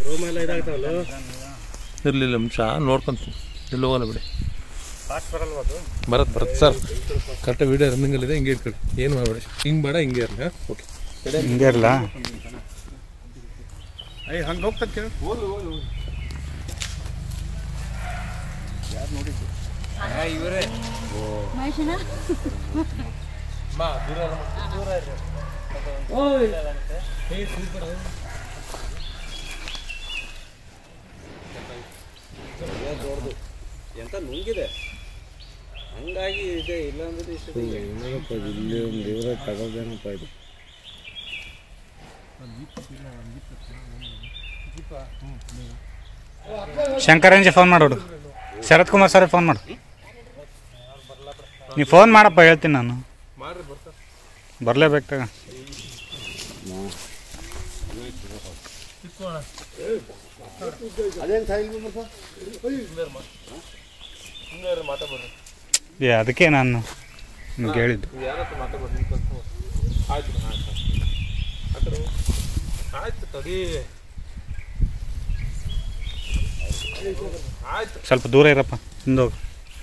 Room ಎಲ್ಲ ಇದಾಗ್ತಾವಲ್ಲ ಇರಲಿಲ್ಲ ನಿಮಿಷ ನೋಡ್ಕೊಂತೀನಿ ಎಲ್ಲಿ ಹೋಗಲ್ಲ ಬಿಡಿ ಫಾಸ್ಟ್ ಬರಲ್ವ ಅದು ಬರತ್ ಬರತ್ ಸರ್ ಕರೆಕ್ಟಾಗಿ ವೀಡಿಯೋ ರನ್ನಿಂಗಲ್ಲಿದೆ ಹಿಂಗೆ ಇಟ್ಕೊಳ್ಳಿ ಏನು ಮಾಡಬೇಡಿ ಹಿಂಗೆ ಬೇಡ ಹಿಂಗೆ ಇರಲಿ ಹಾಂ ಓಕೆ ಹಿಂಗೆ ಇರಲ್ಲ ಅಯ್ಯ ಹಂಗೆ ಹೋಗ್ತದೆ ಕೇಳಿ ಮಹೇಶನ ಎಂತ ನುಂಗಿದೆ ಹಂಗಾಗಿ ಇದೆ ಇಲ್ಲ ಅಂದ್ರೆ ಇಷ್ಟು ಇಲ್ಲಿ ಒಂದು ಇವರೇ ತಗೋದೇನಪ್ಪ ಇದು ಶಂಕರಂಜಿ ಫೋನ್ ಮಾಡೋಡು ಶರತ್ ಕುಮಾರ್ ಸರ್ ಫೋನ್ ಮಾಡು ನೀ ಫೋನ್ ಮಾಡಪ್ಪ ಹೇಳ್ತೀನಿ ನಾನು ಬರಲೇಬೇಕು ತಗ ಅದೇನು ಸಾಯಿಲ್ ಏ ಅದಕ್ಕೆ ನಾನು ನಿಮ್ಗೆ ಹೇಳಿದ್ದು ಯಾರತ್ರ ಮಾತಾಡ್ಬಾರ್ದು ಆಯ್ತು ಆಯ್ತು ಆ ಕಡೆ ಹೋಗು. ಆಯ್ತು ತಡಿ ಆಯ್ತು ಸ್ವಲ್ಪ ದೂರ ಇರಪ್ಪ ಹಿಂದೋಗಿ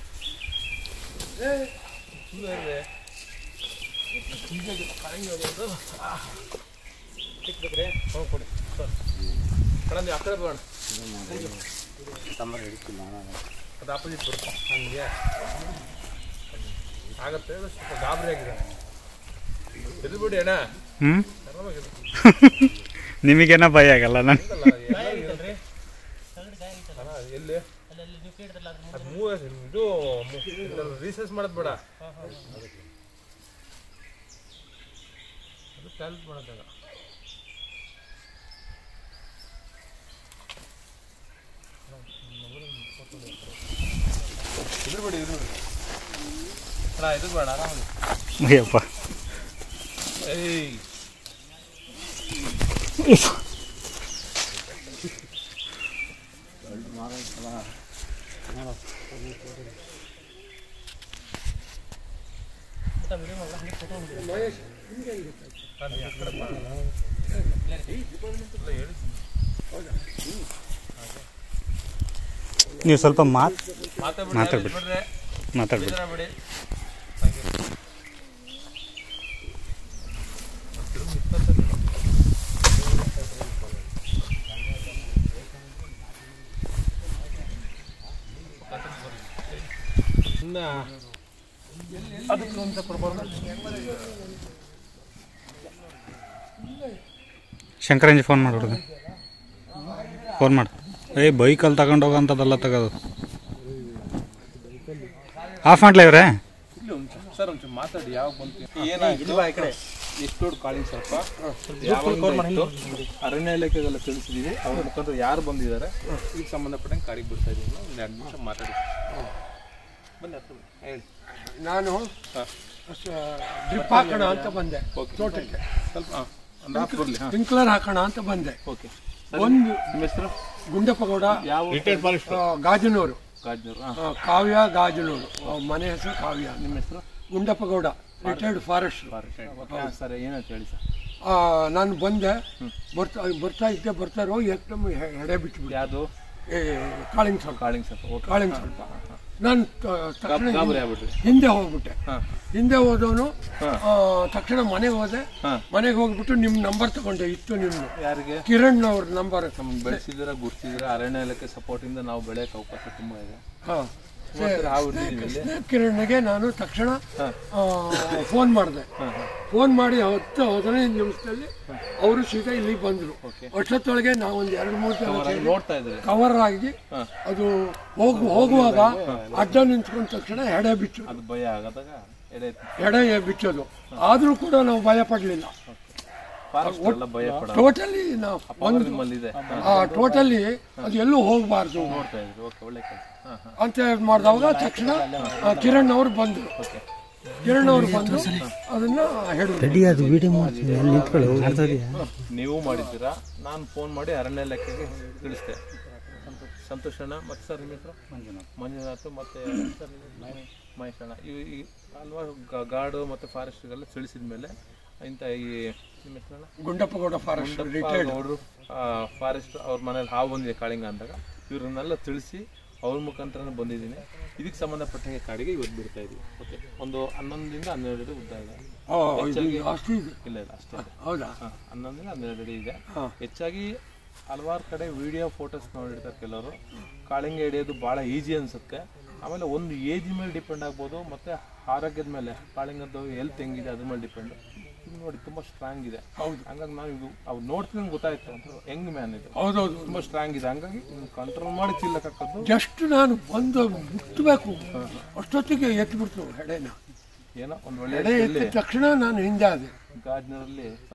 ಸಿಕ್ಬೇಕ್ರೆ ಹ್ಞೂ ಕೊಡಿ ಸರ್ ಕಡೆ ನೀವು ಆ ಕಡೆ ಬೇಡ ಅದು ಆಪೋಸಿಟ್ ಬರುತ್ತೆ ಹಂಗೆ ಆಗತ್ತೆ ಅದು ಸ್ವಲ್ಪ ಗಾಬರಿ ಆಗಿದೆ ಇದು ಬಿಡಿ ಅಣ್ಣ ಹ್ಞೂ ಆರಾಮಾಗಿದೆ ನಿಮಗೇನ ಭಯ ಆಗಲ್ಲ ನಾನು ಅಲ್ಲ, ಎಲ್ಲ ಇರಲ್ರಿ. ಅಲ್ಲ, ಎಲ್ಲಿ ಅದು ಮೂವ್ ಇದು ರೀಸರ್ಚ್ ಮಾಡೋದು ಬೇಡ ಅದು ಟ್ಯಾಲೆಂಟ್ ಮಾಡೋದಾಗ ಇದ್ರ ಬಿಡಿ ಇದ್ರ ಬಿಡಿ ಅಣ್ಣ ಇದು ಬೇಡ ಆರಾಮಾಗಿ ಅಯ್ಯಪ್ಪ ಏಯ್ ನೀವು ಸ್ವಲ್ಪ ಮಾತು ಮಾತಾಡ್ಬಿಡಿ ಮಾತಾಡ್ಬಿಡಿ. ಬಿಡ್ರೆ ಮಾತಾಡ್ಬಿಡಿ ಬೇಜಾರ ಬಿಡಿ ಇನ್ನ ಅದಕ್ಕೆ ಒಂದು ಕೊಡ್ಬಾರ್ದು ಶಂಕರಂಜಿ ಫೋನ್ ಮಾಡು ಹುಡುಗ ಫೋನ್ ಮಾಡು ಏ ಬೈಕಲ್ಲಿ ತಗೊಂಡು ಹೋಗೋಂಥದ್ದೆಲ್ಲ ತಗೋದು ಆಫ್ ಮಾಡ್ಲಾ ಇವ್ರೆ ಇಲ್ಲಿ ಒಂಚೂರು ಸರ್ ಒಂಚೂರು ಮಾತಾಡಿ ಯಾವಾಗ ಬಂತು ಏನಾಯ್ತು ಎಷ್ಟು ದೊಡ್ಡ ಕಾಳಿಂಗ್ ಸ್ವಲ್ಪ ಯಾವಾಗ ಇತ್ತು? ಅರಣ್ಯ ಇಲಾಖೆಗೆಲ್ಲ ತಿಳಿಸಿದೀವಿ ಅವ್ರ ಮುಖಾಂತರ ಯಾರು ಬಂದಿದ್ದಾರೆ ಈಗ ಸಂಬಂಧಪಟ್ಟಂಗೆ ಕಾರಿಗೆ ಬಿಡ್ತಾ ಇದೀವಿ ಒಂದು ಎರಡು ನಿಮಿಷ ಮಾತಾಡಿ ಬನ್ನಿ ಹತ್ರ ಬನ್ನಿ. ಹೇಳಿ ನಾನು ಹಾ. ಡ್ರಿಪ್ ಹಾಕೋಣ ಅಂತ ಬಂದೆ ಓಕೆ ತೋಟಕ್ಕೆ ಸ್ವಲ್ಪ ಹಾಂ ಒಂದು ಹಾಫ್ ಬರಲಿ ಹಾಂ ಸ್ಪ್ರಿಂಕ್ಲರ್ ಹಾಕೋಣ ಅಂತ ಬಂದೆ ಓಕೆ ಒಂದು ನಿಮ್ಮ ಹೆಸರು ಗುಂಡಪ್ಪಗೌಡ ಯಾವ ಆ, ಗಾಜನೂರು ಗಾಜ್ನೂರು ಹಾಂ ಆ, ಕಾವ್ಯ ಗಾಜನೂರು ಅವ್ರ ಮನೆ ಹೆಸರು ಕಾವ್ಯ ನಿಮ್ಮ ಹೆಸರು ಗುಂಡಪ್ಪಗೌಡ ರಿಟೈರ್ಡ್ ಫಾರೆಸ್ಟ್ ಸರ್ ಏನಂತ ಹೇಳಿ ಸರ್ ನಾನು ಬಂದೆ ಬರ್ತಾ ಬರ್ತಾ ಇದ್ದೆ ಬರ್ತಾರೋ ಏಕ್ದಮ್ ಹೆ- ಎಡೆ ಬಿಟ್ಬಿಟ್ಟು ಯಾವುದು ಕಾಳಿಂಗ್ ಸ್ವಲ್ಪ ಕಾಳಿಂಗ್ ಸ್ವಲ್ಪ ಓಕೆ ಕಾಳಿಂಗ್ ಸ್ವಲ್ಪ ನಾನು ತ- ತಕ್ಷಣ ಗಾಬರಿ ಆಗ್ಬಿಟ್ರಿ ಹಿಂದೆ ಹೋಗ್ಬಿಟ್ಟೆ ಹಾಂ ಹಿಂದೆ ಹೋದವನು ಹಾಂ. ತಕ್ಷಣ ಮನೆಗೆ ಹೋದೆ ಹಾಂ ಮನೆಗೆ ಹೋಗ್ಬಿಟ್ಟು ನಿಮ್ಮ ನಂಬರ್ ತಗೊಂಡೆ ಇತ್ತು ನಿಮ್ದು ಯಾರಿಗೆ ಕಿರಣ್ ಅವ್ರ ನಂಬರ್ ನಮ್ಗೆ ಬೆಳೆಸಿದಿರ ಗುರ್ತಿದಿರ ಅರಣ್ಯ ಇಲಾಖೆ ಸಪೋರ್ಟಿಂದ ನಾವು ಬೆಳೆಯೋಕೆ ಅವಕಾಶ ತುಂಬ ಇದೆ ಹಾ ಸುಮಾರು ಹಾವು ಹಿಡಿದಿದ್ದೀವಿ ಇಲ್ಲಿ ಸ್ನೇಕ್ ಕಿರಣ್ಗೆ ನಾನು ತಕ್ಷಣ ಹಾಂ. ಫೋನ್ ಮಾಡಿದೆ ಹಾಂ ಹಾಂ ಫೋನ್ ಮಾಡಿ ಹತ್ತು ಹದಿನೈದು ನಿಮಿಷದಲ್ಲಿ ಅವರು ಸೀದಾ ಇಲ್ಲಿಗೆ ಬಂದರು ಓಕೆ ಅಷ್ಟೊತ್ತೊಳಗೆ ನಾವೊಂದು ಎರಡು ಮೂರು ಜನ ಸೇರಿ ನೋಡ್ತಾ ಇದ್ದಾರೆ ಕವರ್ ಆಗಿ ಹಾಂ. ಅದು ಹೋಗು ಹೋಗುವಾಗ ಅಡ್ಡ ನಿಂತ್ಕೊಂಡ ತಕ್ಷಣ ಎಡೆ ಬಿಚ್ಚು ಅದು ಭಯ ಆಗದಾಗ ಎಡೆ ಎಡೆ ಬಿಚ್ಚೋದು ಆದರೂ ಕೂಡ ನಾವು ಭಯ ಪಡಲಿಲ್ಲ ಫಾರೆಸ್ಟ್ ಎಲ್ಲ ಭಯ ಪಡ ಟೋಟಲಿ ನಾವು ಪವರ್ ನಿಮ್ಮಲ್ಲಿದೆ ಆ ಟೋಟಲಿ ಅದು ಎಲ್ಲೂ ಹೋಗಬಾರ್ದು ನೋಡ್ತಾ ಇದ್ರಿ ಓಕೆ ಒಳ್ಳೆ ಕೆಲಸ ಹಾಂ ಹಾಂ ಅಂತ ಮಾಡಿದವಾಗ ತಕ್ಷಣ ಆ, ಕಿರಣ್ ಅವರು ಬಂದರು ಕಿರಣ್ ಅವರು ಬಂದು ಅದನ್ನ ಹೇಳಿದ್ರು ನೀವು ಮಾಡಿದ್ದೀರಾ ನಾನು ಫೋನ್ ಮಾಡಿ ಅರಣ್ಯ ಇಲಾಖೆಗೆ ತಿಳಿಸ್ದೆ ಸಂತೋಷ್ ಅಣ್ಣ ಮತ್ತು ಸರ್ ನಿಮ್ಮ ಹೆಸರು ಮಂಜುನಾಥ್ ಮಂಜುನಾಥ್ ಮತ್ತು ಸರ್ ನಿಮ್ಮ ಮಹೇಶ್ ಅಣ್ಣ ಇವು ಈ ಹಲ್ವಾರು ಗಾ- ಗಾರ್ಡು ಮತ್ತು ಫಾರೆಸ್ಟ್ಗೆಲ್ಲ ತಿಳಿಸಿದ ಮೇಲೆ ಇಂಥ ಈ ನಿಮ್ಮ ಹೆಸರಲ್ಲ ಗುಂಡಪ್ಪಗೌಡ ಫಾರೆಸ್ಟ್ ರಿಟೈರ್ಡ್ ಅವರು ಫಾರೆಸ್ಟ್ ಅವ್ರ ಮನೇಲಿ ಹಾವು ಬಂದಿದೆ ಕಾಳಿಂಗ ಅಂದಾಗ ಇವ್ರನ್ನೆಲ್ಲ ತಿಳಿಸಿ ಅವ್ರ ಮುಖಾಂತರನೇ ಬಂದಿದ್ದೀನಿ ಇದಕ್ಕೆ ಸಂಬಂಧಪಟ್ಟಂಗೆ ಕಾಡಿಗೆ ಇವತ್ತು ಬಿಡ್ತಾ ಇದೀವಿ ಓಕೆ ಒಂದು ಹನ್ನೊಂದರಿಂದ ಹನ್ನೆರಡು ಅಡಿ ಉದ್ದ ಇದೆ ಅಷ್ಟು ಇದೆ ಇಲ್ಲ ಇಲ್ಲ ಅಷ್ಟೇ ಇದೆ ಹೌದಾ ಹಾ, ಹನ್ನೊಂದರಿಂದ ಹನ್ನೆರಡು ಅಡಿ ಇದೆ ಹಾ. ಹೆಚ್ಚಾಗಿ ಹಲವಾರು ಕಡೆ ವಿಡಿಯೋ ಫೋಟೋಸ್ ನೋಡಿರ್ತಾರೆ ಕೆಲವರು ಕಾಳಿಂಗ ಹಿಡಿಯೋದು ಭಾಳ ಈಜಿ ಅನ್ಸುತ್ತೆ ಆಮೇಲೆ ಒಂದು ಏಜ್ ಮೇಲೆ ಡಿಪೆಂಡ್ ಆಗ್ಬೋದು ಮತ್ತೆ ಆರೋಗ್ಯದ ಮೇಲೆ ಕಾಳಿಂಗದ್ದು ಹೆಲ್ತ್ ಹೆಂಗಿದೆ ಅದ್ರ ಮೇಲೆ ಡಿಪೆಂಡ್ ಇದು ನೋಡಿ ತುಂಬಾ ಸ್ಟ್ರಾಂಗ್ ಇದೆ ಹೌದು. ಹಂಗಾಗಿ ನಾವು ಇದು ಅವ್ರು ನೋಡ್ತೀನಿ ಗೊತ್ತಾಯ್ತು ಅಂತ ಹೆಂಗ್ ಮ್ಯಾನ್ ಇದು ಹೌದೌದು ತುಂಬಾ ಸ್ಟ್ರಾಂಗ್ ಇದೆ ಹಂಗಾಗಿ ಕಂಟ್ರೋಲ್ ಮಾಡಿ ಚಿಲ್ಲಕ್ಕಾಕದ್ದು ಜಸ್ಟ್ ನಾನು ಬಂದು ಮುಟ್ಟಬೇಕು ಅಷ್ಟೊತ್ತಿಗೆ ಎತ್ಬಿಡ್ತು ಹೆಡೆನ ಏನೋ ಒಂದ್ ಒಳ್ಳೆ ಹೆಡೆ ಎತ್ತಿದ ತಕ್ಷಣ ನಾನು ಹಿಂದೆ ಆದೆ ಗಾಜಿನಲ್ಲಿ